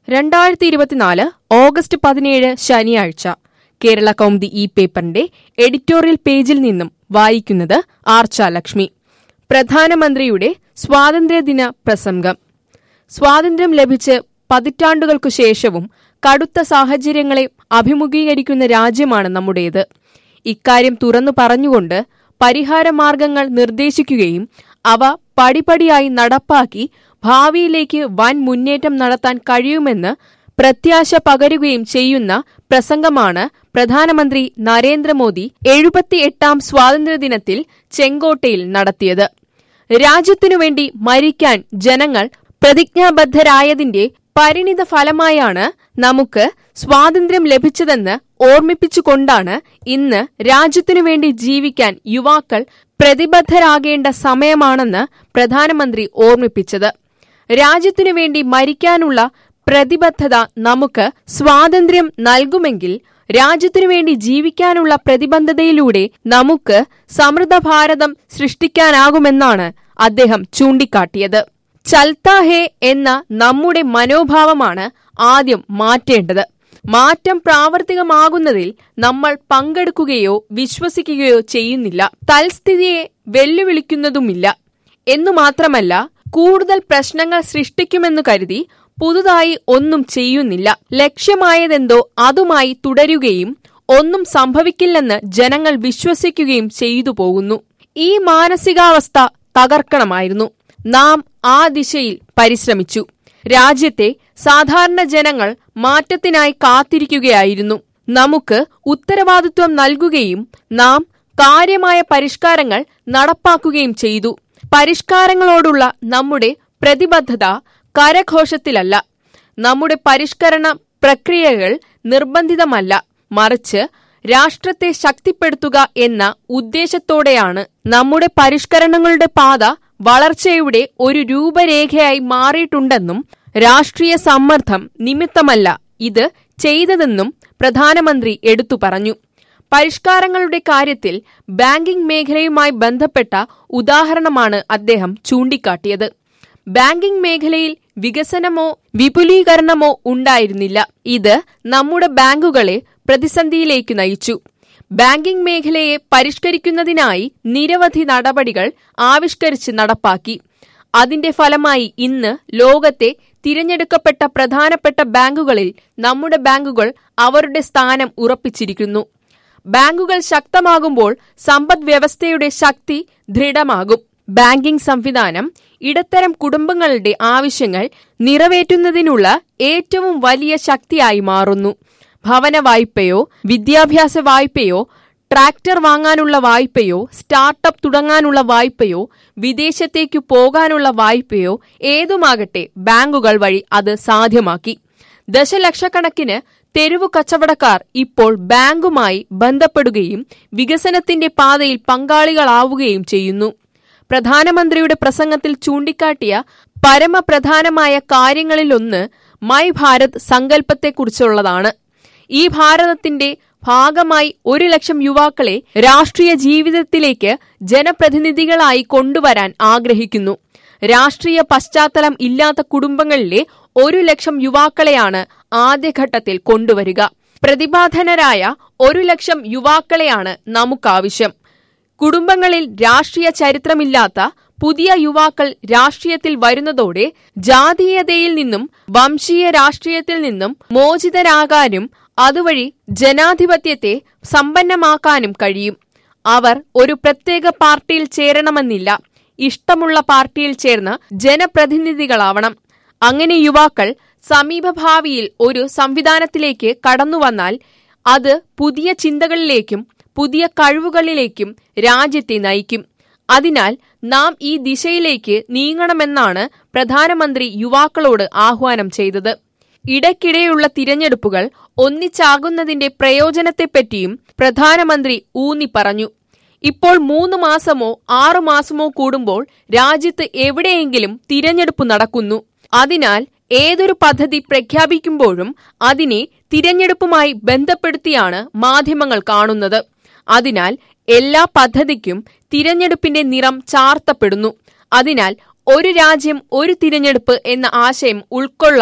രണ്ടായിരത്തി ഇരുപത്തിനാല് ഓഗസ്റ്റ് പതിനേഴ് ശനിയാഴ്ച കേരള കൗമുദി ഈ പേപ്പറിന്റെ എഡിറ്റോറിയൽ പേജിൽ നിന്നും വായിക്കുന്നത് ആർച്ച ലക്ഷ്മി പ്രധാനമന്ത്രിയുടെ സ്വാതന്ത്ര്യദിന പ്രസംഗം സ്വാതന്ത്ര്യം ലഭിച്ച് പതിറ്റാണ്ടുകൾക്കു ശേഷവും കടുത്ത സാഹചര്യങ്ങളെ അഭിമുഖീകരിക്കുന്ന രാജ്യമാണ് നമ്മുടേത് ഇക്കാര്യം തുറന്നു പറഞ്ഞുകൊണ്ട് പരിഹാരമാർഗങ്ങൾ നിർദ്ദേശിക്കുകയും അവ പടിപടിയായി നടപ്പാക്കി ഭാവിയിലേക്ക് വൻ മുന്നേറ്റം നടത്താൻ കഴിയുമെന്ന് പ്രത്യാശ പകരുകയും ചെയ്യുന്ന പ്രസംഗമാണ് പ്രധാനമന്ത്രി നരേന്ദ്രമോദി എഴുപത്തിയെട്ടാം സ്വാതന്ത്ര്യദിനത്തിൽ ചെങ്കോട്ടയിൽ നടത്തിയത് രാജ്യത്തിനുവേണ്ടി മരിക്കാൻ ജനങ്ങൾ പ്രതിജ്ഞാബദ്ധരായതിന്റെ പരിണിത ഫലമായാണ് നമുക്ക് സ്വാതന്ത്ര്യം ലഭിച്ചതെന്ന് ഓർമ്മിപ്പിച്ചുകൊണ്ടാണ് ഇന്ന് രാജ്യത്തിനു വേണ്ടി ജീവിക്കാൻ യുവാക്കൾ പ്രതിബദ്ധരാകേണ്ട സമയമാണെന്ന് പ്രധാനമന്ത്രി ഓർമ്മിപ്പിച്ചത് രാജ്യത്തിനു വേണ്ടി മരിക്കാനുള്ള പ്രതിബദ്ധത നമുക്ക് സ്വാതന്ത്ര്യം നൽകുമെങ്കിൽ രാജ്യത്തിനു വേണ്ടി ജീവിക്കാനുള്ള പ്രതിബദ്ധതയിലൂടെ നമുക്ക് സമൃദ്ധ ഭാരതം സൃഷ്ടിക്കാനാകുമെന്നാണ് അദ്ദേഹം ചൂണ്ടിക്കാട്ടിയത് ചൽത്താ ഹേ എന്ന നമ്മുടെ മനോഭാവമാണ് ആദ്യം മാറ്റേണ്ടത് മാറ്റം പ്രാവർത്തികമാകുന്നതിൽ നമ്മൾ പങ്കെടുക്കുകയോ വിശ്വസിക്കുകയോ ചെയ്യുന്നില്ല തൽസ്ഥിതിയെ വെല്ലുവിളിക്കുന്നതുമില്ല എന്നു മാത്രമല്ല കൂടുതൽ പ്രശ്നങ്ങൾ സൃഷ്ടിക്കുമെന്നു കരുതി പുതുതായി ഒന്നും ചെയ്യുന്നില്ല ലക്ഷ്യമായതെന്തോ അതുമായി തുടരുകയും ഒന്നും സംഭവിക്കില്ലെന്ന് ജനങ്ങൾ വിശ്വസിക്കുകയും ചെയ്തു പോകുന്നു ഈ മാനസികാവസ്ഥ തകർക്കണമായിരുന്നു നാം ആ ദിശയിൽ പരിശ്രമിച്ചു രാജ്യത്തെ സാധാരണ ജനങ്ങൾ മാറ്റത്തിനായി കാത്തിരിക്കുകയായിരുന്നു നമുക്ക് ഉത്തരവാദിത്വം നൽകുകയും നാം കാര്യമായ പരിഷ്കാരങ്ങൾ നടപ്പാക്കുകയും ചെയ്തു പരിഷ്കാരങ്ങളോടുള്ള നമ്മുടെ പ്രതിബദ്ധത കരഘോഷത്തിലല്ല നമ്മുടെ പരിഷ്കരണ പ്രക്രിയകൾ നിർബന്ധിതമല്ല മറിച്ച് രാഷ്ട്രത്തെ ശക്തിപ്പെടുത്തുക എന്ന ഉദ്ദേശത്തോടെയാണ് നമ്മുടെ പരിഷ്കരണങ്ങളുടെ പാത വളർച്ചയുടെ ഒരു രൂപരേഖയായി മാറിയിട്ടുണ്ടെന്നും രാഷ്ട്രീയ സമ്മർദ്ദം നിമിത്തമല്ല ഇത് ചെയ്തതെന്നും പ്രധാനമന്ത്രി എടുത്തു പറഞ്ഞു പരിഷ്കാരങ്ങളുടെ കാര്യത്തിൽ ബാങ്കിംഗ് മേഖലയുമായി ബന്ധപ്പെട്ട ഉദാഹരണമാണ് അദ്ദേഹം ചൂണ്ടിക്കാട്ടിയത് ബാങ്കിംഗ് മേഖലയിൽ വികസനമോ വിപുലീകരണമോ ഉണ്ടായിരുന്നില്ല ഇത് നമ്മുടെ ബാങ്കുകളെ പ്രതിസന്ധിയിലേക്ക് നയിച്ചു ബാങ്കിംഗ് മേഖലയെ പരിഷ്കരിക്കുന്നതിനായി നിരവധി നടപടികൾ ആവിഷ്കരിച്ച് നടപ്പാക്കി അതിന്റെ ഫലമായി ഇന്ന് ലോകത്തെ തിരഞ്ഞെടുക്കപ്പെട്ട പ്രധാനപ്പെട്ട ബാങ്കുകളിൽ നമ്മുടെ ബാങ്കുകൾ അവരുടെ സ്ഥാനം ഉറപ്പിച്ചിരിക്കുന്നു ബാങ്കുകൾ ശക്തമാകുമ്പോൾ സമ്പദ് വ്യവസ്ഥയുടെ ശക്തി ദൃഢമാകും ബാങ്കിംഗ് സംവിധാനം ഇടത്തരം കുടുംബങ്ങളുടെ ആവശ്യങ്ങൾ നിറവേറ്റുന്നതിനുള്ള ഏറ്റവും വലിയ ശക്തിയായി മാറുന്നു ഭവന വായ്പയോ വിദ്യാഭ്യാസ വായ്പയോ ട്രാക്ടർ വാങ്ങാനുള്ള വായ്പയോ സ്റ്റാർട്ടപ്പ് തുടങ്ങാനുള്ള വായ്പയോ വിദേശത്തേക്കു പോകാനുള്ള വായ്പയോ ഏതുമാകട്ടെ ബാങ്കുകൾ വഴി അത് സാധ്യമാക്കി ദശലക്ഷക്കണക്കിന് തെരുവു കച്ചവടക്കാർ ഇപ്പോൾ ബാങ്കുമായി ബന്ധപ്പെടുകയും വികസനത്തിന്റെ പാതയിൽ പങ്കാളികളാവുകയും ചെയ്യുന്നു പ്രധാനമന്ത്രിയുടെ പ്രസംഗത്തിൽ ചൂണ്ടിക്കാട്ടിയ പരമപ്രധാനമായ കാര്യങ്ങളിലൊന്ന് മൈ ഭാരത് സങ്കല്പത്തെക്കുറിച്ചുള്ളതാണ് ഈ ഭാരതത്തിന്റെ ഭാഗമായി ഒരു ലക്ഷം യുവാക്കളെ രാഷ്ട്രീയ ജീവിതത്തിലേക്ക് ജനപ്രതിനിധികളായി കൊണ്ടുവരാൻ ആഗ്രഹിക്കുന്നു രാഷ്ട്രീയ പശ്ചാത്തലം ഇല്ലാത്ത കുടുംബങ്ങളിലെ ഒരു ലക്ഷം യുവാക്കളെയാണ് ആദ്യഘട്ടത്തിൽ കൊണ്ടുവരിക പ്രതിഭാധനരായ ഒരു ലക്ഷം യുവാക്കളെയാണ് നമുക്കാവശ്യം കുടുംബങ്ങളിൽ രാഷ്ട്രീയ ചരിത്രമില്ലാത്ത പുതിയ യുവാക്കൾ രാഷ്ട്രീയത്തിൽ വരുന്നതോടെ ജാതീയതയിൽ നിന്നും വംശീയ രാഷ്ട്രീയത്തിൽ നിന്നും മോചിതരാകാനും അതുവഴി ജനാധിപത്യത്തെ സമ്പന്നമാക്കാനും കഴിയും അവർ ഒരു പ്രത്യേക പാർട്ടിയിൽ ചേരണമെന്നില്ല ഇഷ്ടമുള്ള പാർട്ടിയിൽ ചേർന്ന് ജനപ്രതിനിധികളാവണം അങ്ങനെ യുവാക്കൾ സമീപഭാവിയിൽ ഒരു സംവിധാനത്തിലേക്ക് കടന്നുവന്നാൽ അത് പുതിയ ചിന്തകളിലേക്കും പുതിയ കഴിവുകളിലേക്കും രാജ്യത്തെ നയിക്കും അതിനാൽ നാം ഈ ദിശയിലേക്ക് നീങ്ങണമെന്നാണ് പ്രധാനമന്ത്രി യുവാക്കളോട് ആഹ്വാനം ചെയ്തത് ഇടയ്ക്കിടെയുള്ള തിരഞ്ഞെടുപ്പുകൾ ഒന്നിച്ചാകുന്നതിന്റെ പ്രയോജനത്തെപ്പറ്റിയും പ്രധാനമന്ത്രി ഊന്നി പറഞ്ഞു ഇപ്പോൾ മൂന്ന് മാസമോ ആറു മാസമോ കൂടുമ്പോൾ രാജ്യത്ത് എവിടെയെങ്കിലും തിരഞ്ഞെടുപ്പ് നടക്കുന്നു അതിനാൽ ഏതൊരു പദ്ധതി പ്രഖ്യാപിക്കുമ്പോഴും അതിനെ തിരഞ്ഞെടുപ്പുമായി ബന്ധപ്പെടുത്തിയാണ് മാധ്യമങ്ങൾ കാണുന്നത് അതിനാൽ എല്ലാ പദ്ധതിക്കും തിരഞ്ഞെടുപ്പിന്റെ നിറം ചാർത്തപ്പെടുന്നു അതിനാൽ ഒരു രാജ്യം ഒരു തിരഞ്ഞെടുപ്പ് എന്ന ആശയം ഉൾക്കൊള്ളാൻ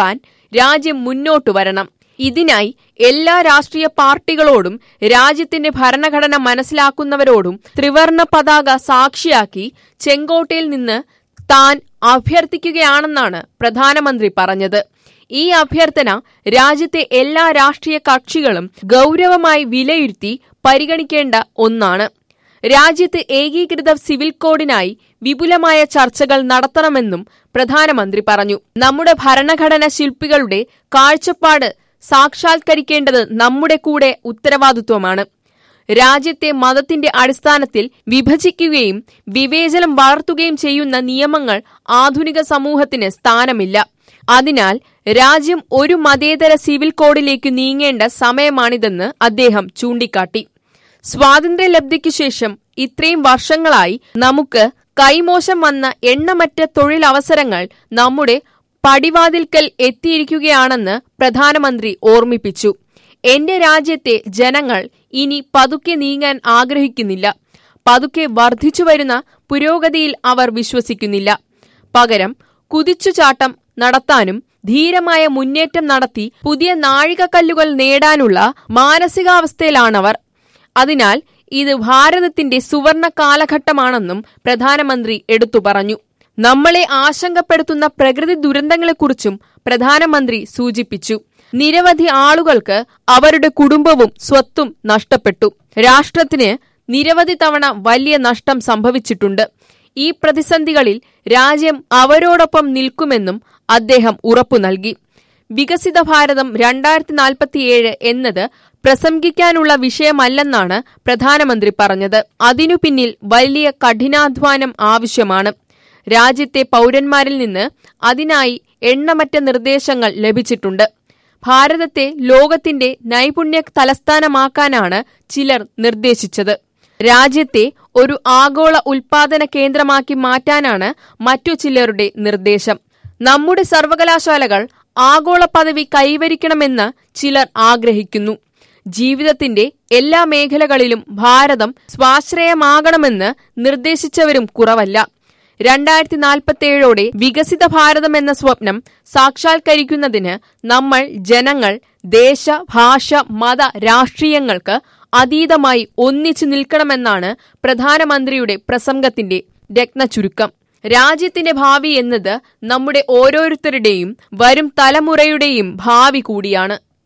രാജ്യം മുന്നോട്ടു വരണം ഇതിനായി എല്ലാ രാഷ്ട്രീയ പാർട്ടികളോടും രാജ്യത്തിന്റെ ഭരണഘടന മനസ്സിലാക്കുന്നവരോടും ത്രിവർണ പതാക സാക്ഷിയാക്കി ചെങ്കോട്ടയിൽ നിന്ന് താൻ അഭ്യർത്ഥിക്കുകയാണെന്നാണ് പ്രധാനമന്ത്രി പറഞ്ഞത് ഈ അഭ്യർത്ഥന രാജ്യത്തെ എല്ലാ രാഷ്ട്രീയ കക്ഷികളും ഗൗരവമായി വിലയിരുത്തി പരിഗണിക്കേണ്ട ഒന്നാണ് രാജ്യത്ത് ഏകീകൃത സിവിൽ കോഡിനായി വിപുലമായ ചർച്ചകൾ നടത്തണമെന്നും പ്രധാനമന്ത്രി പറഞ്ഞു നമ്മുടെ ഭരണഘടന ശില്പികളുടെ കാഴ്ചപ്പാട് സാക്ഷാത്കരിക്കേണ്ടത് നമ്മുടെ കൂടെ ഉത്തരവാദിത്വമാണ് രാജ്യത്തെ മതത്തിന്റെ അടിസ്ഥാനത്തിൽ വിഭജിക്കുകയും വിവേചനം വളർത്തുകയും ചെയ്യുന്ന നിയമങ്ങൾ ആധുനിക സമൂഹത്തിന് സ്ഥാനമില്ല അതിനാൽ രാജ്യം ഒരു മതേതര സിവിൽ കോഡിലേക്ക് നീങ്ങേണ്ട സമയമാണിതെന്ന് അദ്ദേഹം ചൂണ്ടിക്കാട്ടി സ്വാതന്ത്ര്യലബ്ധിക്കു ശേഷം ഇത്രയും വർഷങ്ങളായി നമുക്ക് കൈമോശം വന്ന എണ്ണമറ്റ തൊഴിലവസരങ്ങൾ നമ്മുടെ പടിവാതിൽക്കൽ എത്തിയിരിക്കുകയാണെന്ന് പ്രധാനമന്ത്രി ഓർമ്മിപ്പിച്ചു എന്റെ രാജ്യത്തെ ജനങ്ങൾ ഇനി പതുക്കെ നീങ്ങാൻ ആഗ്രഹിക്കുന്നില്ല പതുക്കെ വർദ്ധിച്ചുവരുന്ന പുരോഗതിയിൽ അവർ വിശ്വസിക്കുന്നില്ല പകരം കുതിച്ചുചാട്ടം നടത്താനും ധീരമായ മുന്നേറ്റം നടത്തി പുതിയ നാഴികക്കല്ലുകൾ നേടാനുള്ള മാനസികാവസ്ഥയിലാണവർ അതിനാൽ ഇത് ഭാരതത്തിന്റെ സുവർണ കാലഘട്ടമാണെന്നും പ്രധാനമന്ത്രി എടുത്തു പറഞ്ഞു നമ്മളെ ആശങ്കപ്പെടുത്തുന്ന പ്രകൃതി ദുരന്തങ്ങളെക്കുറിച്ചും പ്രധാനമന്ത്രി സൂചിപ്പിച്ചു നിരവധി ആളുകൾക്ക് അവരുടെ കുടുംബവും സ്വത്തും നഷ്ടപ്പെട്ടു രാഷ്ട്രത്തിന് നിരവധി തവണ വലിയ നഷ്ടം സംഭവിച്ചിട്ടുണ്ട് ഈ പ്രതിസന്ധികളിൽ രാജ്യം അവരോടൊപ്പം നിൽക്കുമെന്നും അദ്ദേഹം ഉറപ്പു നൽകി വികസിത ഭാരതം രണ്ടായിരത്തി നാൽപ്പത്തിയേഴ് എന്നത് പ്രസംഗിക്കാനുള്ള വിഷയമല്ലെന്നാണ് പ്രധാനമന്ത്രി പറഞ്ഞത് അതിനു പിന്നിൽ വലിയ കഠിനാധ്വാനം ആവശ്യമാണ് രാജ്യത്തെ പൗരന്മാരിൽ നിന്ന് അതിനായി എണ്ണമറ്റ നിർദ്ദേശങ്ങൾ ലഭിച്ചിട്ടുണ്ട് ഭാരതത്തെ ലോകത്തിന്റെ നൈപുണ്യ തലസ്ഥാനമാക്കാനാണ് ചിലർ നിർദ്ദേശിച്ചത് രാജ്യത്തെ ഒരു ആഗോള ഉൽപാദന കേന്ദ്രമാക്കി മാറ്റാനാണ് മറ്റു ചിലരുടെ നിർദ്ദേശം നമ്മുടെ സർവകലാശാലകൾ ആഗോള പദവി കൈവരിക്കണമെന്ന് ചിലർ ആഗ്രഹിക്കുന്നു ജീവിതത്തിന്റെ എല്ലാ മേഖലകളിലും ഭാരതം സ്വാശ്രയമാകണമെന്ന് നിർദ്ദേശിച്ചവരും കുറവല്ല രണ്ടായിരത്തി നാൽപ്പത്തിയേഴോടെ വികസിത ഭാരതം എന്ന സ്വപ്നം സാക്ഷാത്കരിക്കുന്നതിന് നമ്മൾ ജനങ്ങൾ ദേശ ഭാഷ മത രാഷ്ട്രീയങ്ങൾക്ക് അതീതമായി ഒന്നിച്ചു നിൽക്കണമെന്നാണ് പ്രധാനമന്ത്രിയുടെ പ്രസംഗത്തിന്റെ രത്നചുരുക്കം രാജ്യത്തിന്റെ ഭാവി എന്നത് നമ്മുടെ ഓരോരുത്തരുടെയും വരും തലമുറയുടെയും ഭാവി കൂടിയാണ്